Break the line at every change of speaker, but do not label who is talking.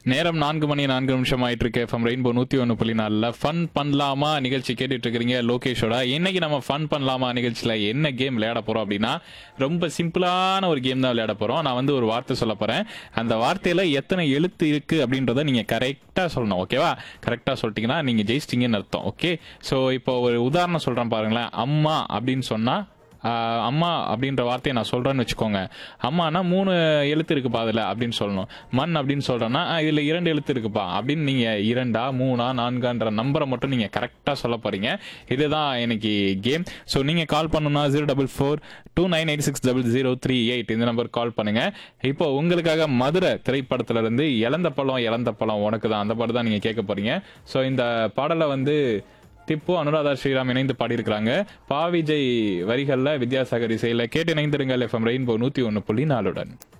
நேரம் நான்கு மணி நான்கு நிமிஷம் ஆயிட்டு இருக்கு எஃப்எம் ரெயின்போ நூத்தி ஒன்று புள்ளி நாலில் ஃபன் பண்ணலாமா நிகழ்ச்சி கேட்டுட்டு இருக்கிறீங்க லோகேஷோட இன்னைக்கு நம்ம ஃபன் பண்ணலாமா நிகழ்ச்சியில் என்ன கேம் விளையாட போறோம் அப்படின்னா ரொம்ப சிம்பிளான ஒரு கேம் தான் விளையாட போறோம் நான் வந்து ஒரு வார்த்தை சொல்ல போறேன் அந்த வார்த்தையில எத்தனை எழுத்து இருக்கு அப்படின்றத நீங்க கரெக்டா சொல்லணும் ஓகேவா கரெக்டா சொல்லிட்டீங்கன்னா நீங்க ஜெயிச்சிட்டீங்கன்னு அர்த்தம் ஓகே ஸோ இப்போ ஒரு உதாரணம் சொல்றேன் பாருங்களேன் அம்மா அப்படின்னு சொன்னா ஆஹ் அம்மா அப்படின்ற வார்த்தையை நான் சொல்றேன்னு வச்சுக்கோங்க அம்மானா மூணு எழுத்து இருக்குப்பா அதுல அப்படின்னு சொல்லணும் மண் அப்படின்னு சொல்றேன்னா ஆஹ் இதுல இரண்டு எழுத்து இருக்குப்பா அப்படின்னு நீங்க இரண்டா மூணா நான்கான்ற நம்பரை மட்டும் நீங்க கரெக்டா சொல்ல போறீங்க இதுதான் எனக்கு கேம் ஸோ நீங்க கால் பண்ணணும்னா zero double four two nine eight six double zero three eight இந்த நம்பர் கால் பண்ணுங்க இப்போ உங்களுக்காக மதுரை திரைப்படத்துல இருந்து இழந்த பழம் இழந்த பழம் உனக்கு தான் அந்த பாட்டு தான் நீங்க கேட்க போறீங்க ஸோ இந்த பாடலை வந்து திப்பு அனுராதா ஸ்ரீராம் இணைந்து பாடியிருக்கிறாங்க பாவிஜய் வரிகள்ல வித்யாசாகர் இசையில கேட்டு இணைந்திருங்கள் எஃப்எம் ரெயின்போ நூத்தி ஒன்னு புள்ளி நாலுடன்